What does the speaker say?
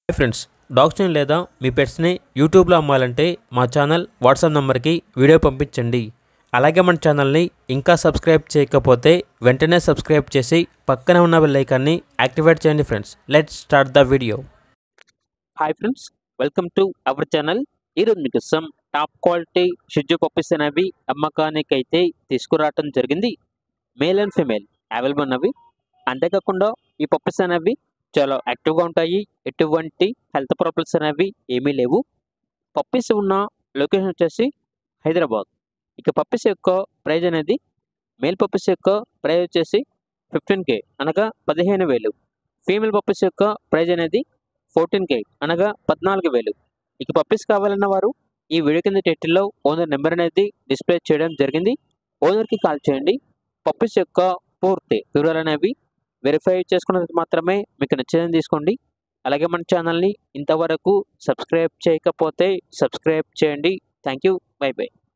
hi friends డాగ్స్ని లేదా మీ పెట్స్ని యూట్యూబ్లో అమ్మాలంటే మా ఛానల్ వాట్సాప్ నెంబర్కి వీడియో పంపించండి అలాగే మన ఛానల్ని ఇంకా సబ్స్క్రైబ్ చేయకపోతే వెంటనే సబ్స్క్రైబ్ చేసి పక్కనే ఉన్న బెల్ ఐకాన్ని యాక్టివేట్ చేయండి friends let's start the video hi friends welcome to our channel ఈరోజు మీకు సమ్ టాప్ క్వాలిటీ షిజ్జు పప్పీస్ అనేవి అమ్మకానికి అయితే తీసుకురావటం జరిగింది మేల్ అండ్ ఫీమేల్ అవైలబుల్ ఉన్నవి అంతేకాకుండా ఈ పప్పీస్ అనేవి చాలా యాక్టివ్గా ఉంటాయి ఎటువంటి హెల్త్ ప్రాబ్లమ్స్ అనేవి ఏమీ లేవు పప్పీస్ ఉన్న లొకేషన్ వచ్చేసి హైదరాబాద్ ఇక పప్పీస్ యొక్క ప్రైజ్ అనేది మేల్ పప్పీస్ యొక్క ప్రైజ్ వచ్చేసి ఫిఫ్టీన్ కే అనగా పదిహేను వేలు ఫీమేల్ పప్పీస్ యొక్క ప్రైజ్ అనేది ఫోర్టీన్ కే అనగా పద్నాలుగు వేలు ఇక పప్పీస్ కావాలన్న వారు ఈ వీడియో కింద టైటిల్లో ఓనర్ నెంబర్ అనేది డిస్ప్లే చేయడం జరిగింది ఓనర్కి కాల్ చేయండి పప్పీస్ యొక్క పూర్తి వివరాలు అనేవి వెరిఫై చేసుకున్నది మాత్రమే మీకు నచ్చిందని తీసుకోండి అలాగే మన ఛానల్ని ఇంతవరకు సబ్స్క్రైబ్ చేయకపోతే సబ్స్క్రైబ్ చేయండి థ్యాంక్ యూ బై బై